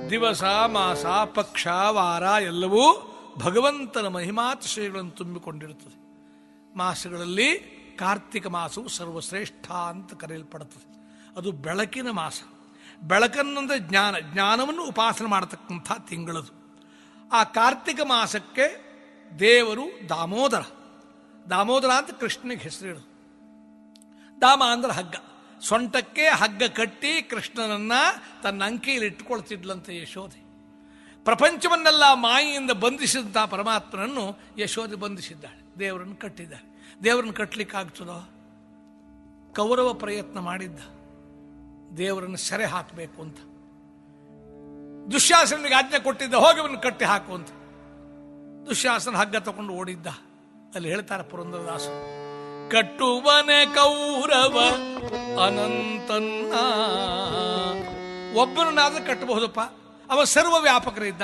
ದಿವಸ ಮಾಸ ಪಕ್ಷ ವಾರ ಎಲ್ಲವೂ ಭಗವಂತನ ಮಹಿಮಾತಿಶಯಗಳನ್ನು ತುಂಬಿಕೊಂಡಿರುತ್ತದೆ ಮಾಸಗಳಲ್ಲಿ ಕಾರ್ತಿಕ ಮಾಸವು ಸರ್ವಶ್ರೇಷ್ಠ ಅಂತ ಕರೆಯಲ್ಪಡುತ್ತದೆ ಅದು ಬೆಳಕಿನ ಮಾಸ ಬೆಳಕನ್ನಂದ್ರೆ ಜ್ಞಾನ ಜ್ಞಾನವನ್ನು ಉಪಾಸನೆ ಮಾಡತಕ್ಕಂಥ ತಿಂಗಳದು ಆ ಕಾರ್ತಿಕ ಮಾಸಕ್ಕೆ ದೇವರು ದಾಮೋದರ ದಾಮೋದರ ಅಂತ ಕೃಷ್ಣನಿಗೆ ಹೆಸರಿಡು ದಾಮ ಅಂದ್ರೆ ಹಗ್ಗ ಸೊಂಟಕ್ಕೆ ಹಗ್ಗ ಕಟ್ಟಿ ಕೃಷ್ಣನನ್ನ ತನ್ನ ಅಂಕೆಯಲ್ಲಿ ಇಟ್ಟುಕೊಳ್ತಿದ್ಲಂತೆ ಯಶೋಧೆ ಪ್ರಪಂಚವನ್ನೆಲ್ಲ ಮಾಯಿಯಿಂದ ಬಂಧಿಸಿದಂಥ ಪರಮಾತ್ಮನನ್ನು ಯಶೋಧೆ ಬಂಧಿಸಿದ್ದಾಳೆ ದೇವರನ್ನು ಕಟ್ಟಿದ್ದಾಳೆ ದೇವರನ್ನು ಕಟ್ಟಲಿಕ್ಕಾಗ್ತದೋ ಕೌರವ ಪ್ರಯತ್ನ ಮಾಡಿದ್ದ ದೇವರನ್ನು ಸೆರೆ ಹಾಕಬೇಕು ಅಂತ ದುಶ್ಯಾಸನಿಗೆ ಆಜ್ಞೆ ಕೊಟ್ಟಿದ್ದ ಹೋಗಿ ಅವನು ಕಟ್ಟಿ ಹಾಕು ಅಂತ ದುಶ್ಯಾಸನ ಹಗ್ಗ ತಗೊಂಡು ಓಡಿದ್ದ ಅಲ್ಲಿ ಹೇಳ್ತಾರೆ ಪುರಂದರದಾಸರು ಕಟ್ಟುವನೆ ಕೌರವ ಅನಂತನ್ನ ಒಬ್ಬನನ್ನಾದ್ರೂ ಕಟ್ಟಬಹುದಪ್ಪ ಅವ ಸರ್ವ ವ್ಯಾಪಕರಿದ್ದ